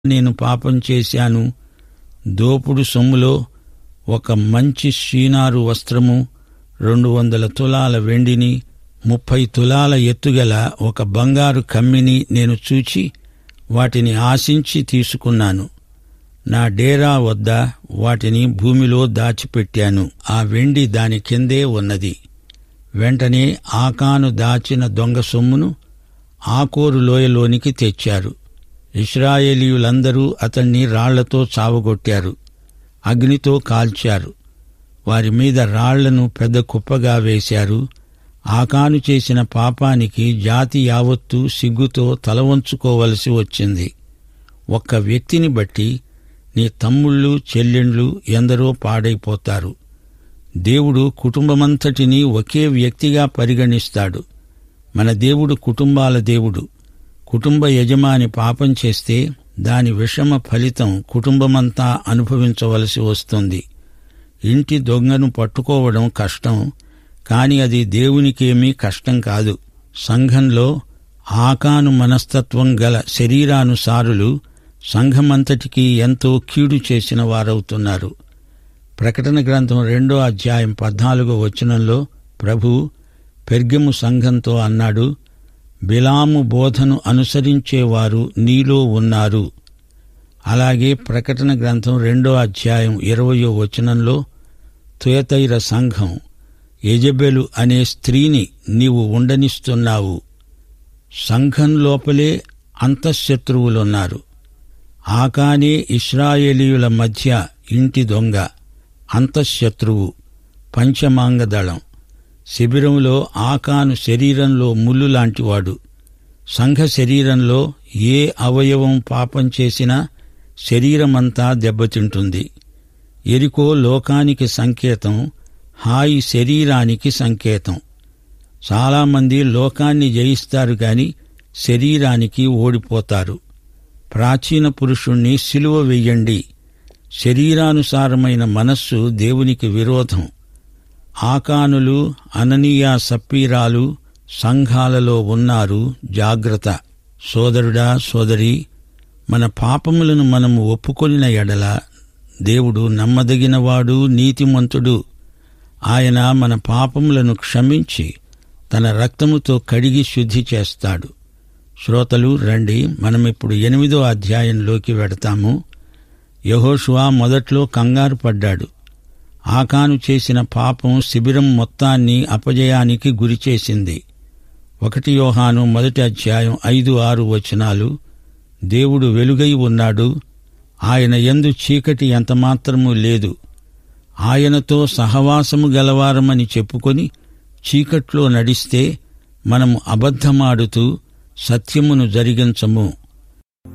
నేను పాపం చేశాను దోపుడు సొమ్ములో ఒక మంచి షీనారు వస్త్రము రెండు వందల తులాల వెండిని ముప్పై తులాల ఎత్తుగల ఒక బంగారు కమ్మిని నేను చూచి వాటిని ఆశించి తీసుకున్నాను నా డేరా వద్ద వాటిని భూమిలో దాచిపెట్టాను ఆ వెండి దాని కిందే ఉన్నది వెంటనే ఆకాను దాచిన దొంగ సొమ్మును ఆకోరు లోయలోనికి తెచ్చారు ఇస్రాయేలీయులందరూ అతన్ని రాళ్లతో చావగొట్టారు అగ్నితో కాల్చారు వారి మీద రాళ్లను పెద్ద కుప్పగా వేశారు ఆకాను చేసిన పాపానికి జాతి యావత్తు సిగ్గుతో తల వంచుకోవలసి వచ్చింది ఒక్క వ్యక్తిని బట్టి నీ తమ్ముళ్ళు చెల్లెండ్లు ఎందరో పాడైపోతారు దేవుడు కుటుంబమంతటినీ ఒకే వ్యక్తిగా పరిగణిస్తాడు మన దేవుడు కుటుంబాల దేవుడు కుటుంబ యజమాని పాపం చేస్తే దాని విషమ ఫలితం కుటుంబమంతా అనుభవించవలసి వస్తుంది ఇంటి దొంగను పట్టుకోవడం కష్టం కాని అది దేవునికేమీ కష్టం కాదు సంఘంలో ఆకాను మనస్తత్వం గల శరీరానుసారులు సంఘమంతటికీ ఎంతో కీడు చేసిన వారవుతున్నారు ప్రకటన గ్రంథం రెండో అధ్యాయం పద్నాలుగో వచనంలో ప్రభు పెర్గెము సంఘంతో అన్నాడు బిలాము బోధను అనుసరించేవారు నీలో ఉన్నారు అలాగే ప్రకటన గ్రంథం రెండో అధ్యాయం ఇరవయో వచనంలో తుయతైర సంఘం యజబెలు అనే స్త్రీని నీవు ఉండనిస్తున్నావు సంఘం లోపలే అంతఃశత్రువులున్నారు ఆకానే ఇస్రాయేలీయుల మధ్య ఇంటి దొంగ అంతఃశత్రువు పంచమాంగదళం శిబిరంలో ఆకాను శరీరంలో ముళ్ళు లాంటివాడు సంఘ శరీరంలో ఏ అవయవం పాపం చేసినా శరీరమంతా దెబ్బతింటుంది ఎరికో లోకానికి సంకేతం హాయి శరీరానికి సంకేతం చాలామంది లోకాన్ని జయిస్తారు గాని శరీరానికి ఓడిపోతారు ప్రాచీన పురుషుణ్ణి సిలువ వెయ్యండి శరీరానుసారమైన మనస్సు దేవునికి విరోధం ఆకానులు అననీయా సప్పీరాలు సంఘాలలో ఉన్నారు జాగ్రత్త సోదరుడా సోదరి మన పాపములను మనము ఒప్పుకొనిన ఎడల దేవుడు నమ్మదగినవాడు నీతిమంతుడు ఆయన మన పాపములను క్షమించి తన రక్తముతో కడిగి శుద్ధి చేస్తాడు శ్రోతలు రండి మనమిప్పుడు ఎనిమిదో అధ్యాయంలోకి వెడతాము యహోషువా మొదట్లో కంగారు పడ్డాడు ఆకాను చేసిన పాపం శిబిరం మొత్తాన్ని అపజయానికి గురిచేసింది ఒకటి యోహాను మొదటి అధ్యాయం ఐదు ఆరు వచనాలు దేవుడు వెలుగై ఉన్నాడు ఆయన ఎందు చీకటి ఎంతమాత్రమూ లేదు ఆయనతో సహవాసము గలవారమని చెప్పుకొని చీకట్లో నడిస్తే మనము అబద్ధమాడుతూ సత్యమును జరిగించము